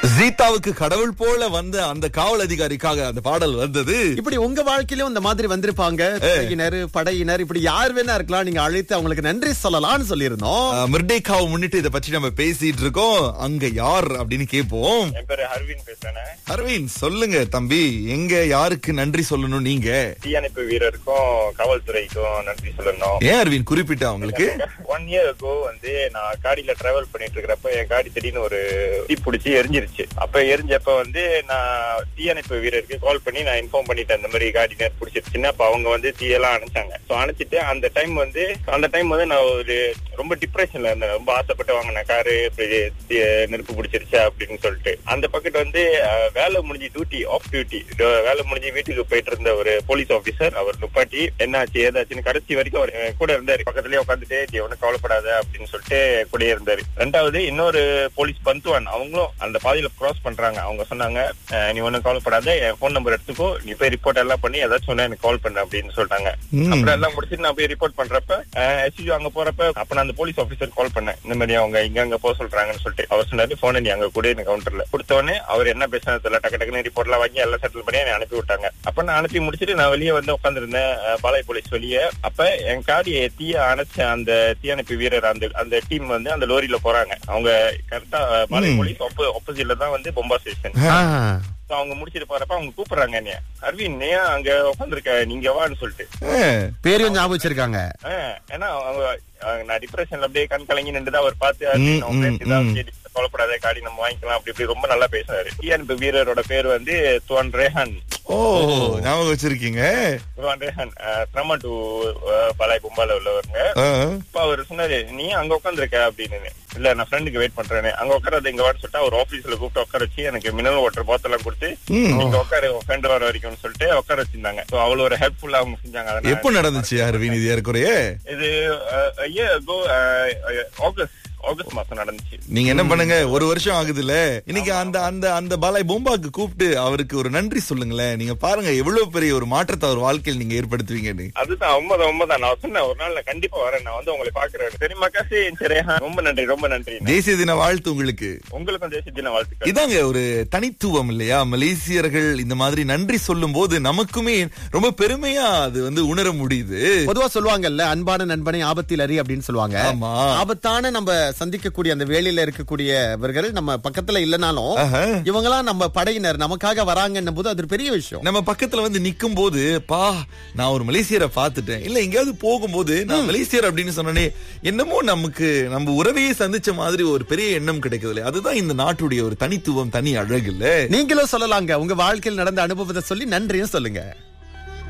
சீதாவுக்கு கடவுள் போல வந்த அந்த காவல் அதிகாரிக்காக அந்த பாடல் வந்தது இப்படி உங்க வாழ்க்கையிலும் இந்த மாதிரி வந்திருப்பாங்க துறையினர் படையினர் இப்படி யார் வேணா இருக்கலாம் நீங்க அழைத்து அவங்களுக்கு நன்றி சொல்லலாம்னு சொல்லியிருந்தோம் அஹ், மிர்டேக்காவை முன்னிட்டு இதை பற்றி நம்ம பேசிட்டு இருக்கோம் அங்க யார் அப்படின்னு கேட்போம் என் பேரு ஹர்வின் பேசுறேன் அரவிந்த் சொல்லுங்க தம்பி எங்க யாருக்கு நன்றி சொல்லணும் நீங்க தீயணைப்பு வீரருக்கும் காவல்துறைக்கும் நன்றி சொல்லணும் ஏன் அரவிந்த் குறிப்பிட்ட அவங்களுக்கு ஒன் இயர் ago வந்து நான் காடியில டிராவல் பண்ணிட்டு இருக்கிறப்ப என் காடி திடீர்னு ஒரு தீ பிடிச்சி எரிஞ்சிருச்சு அப்ப எரிஞ்சப்ப வந்து நான் தீயணைப்பு வீரருக்கு கால் பண்ணி நான் இன்ஃபார்ம் பண்ணிட்டேன் இந்த மாதிரி காடி நேர் பிடிச்சிருச்சுன்னு அப்ப அவங்க வந்து தீயெல்லாம் அணைச்சாங்க ஸோ அணைச்சிட்டு அந்த டைம் வந்து அந்த டைம் வந்து நான் ஒரு ரொம்ப டிப்ரெஷன்ல இருந்தேன் ரொம்ப ஆசைப்பட்டு வாங்கின காரு இப்படி தீ- நெருப்பு பிடிச்சிருச்சு அப்படின்னு சொல்லிட்டு அந்த பக்கெட் வந்து அஹ், வேலை முடிஞ்சு டியூட்டி ஆஃப் டியூட்டி வேலை முடிஞ்சு வீட்டுக்கு போயிட்டு இருந்த ஒரு போலீஸ் ஆபீசர் அவர் நுப்பாட்டி என்னாச்சு ஏதாச்சுன்னு கடைசி வரைக்கும் அவர் என் கூட இருந்தாரு பக்கத்துலயே உட்காந்துட்டு நீ ஒன்னும் கவலைப்படாத அப்படின்னு சொல்லிட்டு கூடயே இருந்தாரு ரெண்டாவது இன்னொரு போலீஸ் பந்துவான் அவங்களும் அந்த பாதையில கிராஸ் பண்றாங்க அவங்க சொன்னாங்க "அஹ், நீ ஒன்னும் கவலைப்படாத என் போன் நம்பர் எடுத்துக்கோ நீ போய் ரிப்போர்ட் எல்லாம் பண்ணி ஏதாச்சும் சொன்னா எனக்கு கால் பண்ண அப்படின்னு சொல்லிட்டாங்க ம். அப்புறம் எல்லாம் முடிச்சுட்டு நான் போய் ரிப்போர்ட் பண்றப்ப எஸ்யூ அங்க போறப்ப அப்ப நான் அந்த போலீஸ் ஆபீசர் கால் பண்ணேன் இந்த மாதிரி அவங்க இங்க அங்க போக சொல்றாங்கன்னு சொல்லிட்டு அவர் சொன்னாரு போன நீ அங்க கூட எனக்கு கவுண்டர்ல கொடுத்த உடனே அவர் என்ன பேசுனது தெரியல டக்கு டக்குன்னு ரிப்போர்ட் எல்லாம் வாங்கி எல்லாம் செட்டில் பண்ணி என்னை அனுப்பி விட்டாங்க அப்ப நான் அனுப்பி முடிச்சிட்டு நான் வெளியே வந்து உட்காந்துருந்தேன் பாலாய் போலீஸ் வெளியே அப்ப என் காடி தீய அணைச்ச அந்த தீயணைப்பு வீரர் அந்த அந்த டீம் வந்து அந்த லோரியில போறாங்க அவங்க கரெக்டா பாலாய் ம். போலீஸ் ஆப்போசிட்ல தான் வந்து பொம்பா ஸ்டேஷன் ஆ. So அவங்க முடிச்சிட்டு போறப்ப அவங்க கூப்பிடுறாங்க என்னைய அரவிந்த் நீ ஏன் அங்க உட்காந்துருக்க நீங்க வான்னு சொல்லிட்டு அஹ், பேரையும் ஞாபகம் வச்சிருக்காங்க ஆ, ஏன்னா அவங்க அவங்க நான் டிப்ரெஷன்ல அப்படியே கண் கலங்கி நின்று அவர் பார்த்து ம், "அரவிந்த், உன் ம், friends ஏதாவது ம். சரி, கவலைப்படாத காடி நம்ம வாங்கிக்கலாம் அப்படி இப்படி ரொம்ப நல்லா பேசினாரு டிஎன்பி வீரரோட பேர் வந்து துவான் ரேஹான் ஓ ஞாபகம் வச்சிருக்கீங்க துவான் ரேஹான் திரமா டு பலாய் கும்பால உள்ளவருங்க அஹ், இப்ப அவர் சொன்னாரு நீ அங்க உட்காந்துருக்க அப்படின்னு இல்ல நான் ஃப்ரெண்டுக்கு வெயிட் பண்றேனே அங்க உட்காரது இங்க வான்னு சொல்லிட்டு அவர் ஆபீஸ்ல கூப்பிட்டு உட்கார வச்சு எனக்கு மினரல் வாட்டர் பாட்டில் எல்லாம் கொடுத்து ம். நீங்க உட்காரு உன் ஃப்ரெண்டு வர வரைக்கும்னு சொல்லிட்டு உட்கார வச்சிருந்தாங்க So அவ்வளவு ஒரு ஹெல்ப்ஃபுல்லா அவங்க செஞ்சாங்க அதை நான் எப்போ நடந்துச்சு அரவிந்த் இது ஏறக்குறைய இது இயர் அகோ ஆகஸ்ட் ஆகஸ்ட் மாசம் நடந்துச்சு நீங்க என்ன பண்ணுங்க ஒரு வருஷம் ஆகுதுல்ல இன்னைக்கு அந்த அந்த அந்த பாலாய் பொம்பாக்கு கூப்பிட்டு அவருக்கு ஒரு நன்றி சொல்லுங்களேன் நீங்க பாருங்க எவ்வளவு பெரிய ஒரு மாற்றத்தை அவர் வாழ்க்கையில் நீங்க ஏற்படுத்துவீங்கன்னு அதுதான் உண்மைதான் உண்மைதான் நான் சொன்னேன் ஒரு நாள் நான் கண்டிப்பா வரேன் நான் வந்து உங்களை பாக்குறேன் தெரியுமா காசி சரி ரொம்ப நன்றி ரொம்ப நன்றி தேசிய தின வாழ்த்து உங்களுக்கு உங்களுக்கும் தேசிய தின வாழ்த்துக்கள் இதாங்க ஒரு தனித்துவம் இல்லையா மலேசியர்கள் இந்த மாதிரி நன்றி சொல்லும் போது நமக்குமே ரொம்ப பெருமையா அது வந்து உணர முடியுது பொதுவா சொல்லுவாங்கல்ல அன்பான நண்பனை ஆபத்தில் அறி அப்படின்னு சொல்லுவாங்க ஆமா. ஆபத்தான நம்ம சந்திக்கக்கூடிய அந்த வேலையில இருக்கக்கூடியவர்கள் நம்ம பக்கத்துல இல்லனாலும் ஆஹா. இவங்கெல்லாம் நம்ம படையினர் நமக்காக வராங்கன்னும் போது அது ஒரு பெரிய விஷயம் நம்ம பக்கத்துல வந்து நிக்கும் போது பா நான் ஒரு மலேசியரை பார்த்துட்டேன் இல்ல எங்கேயாவது போகும்போது நான் மலேசியர் அப்படின்னு சொன்னனே என்னமோ நமக்கு நம்ம உறவையே சந்திச்ச மாதிரி ஒரு பெரிய எண்ணம் கிடைக்குது இல்லையா அதுதான் இந்த நாட்டுடைய ஒரு தனித்துவம் தனி அழகு இல்ல நீங்களும் சொல்லலாங்க உங்க வாழ்க்கையில் நடந்த அனுபவத்தை சொல்லி நன்றியும் சொல்லுங்க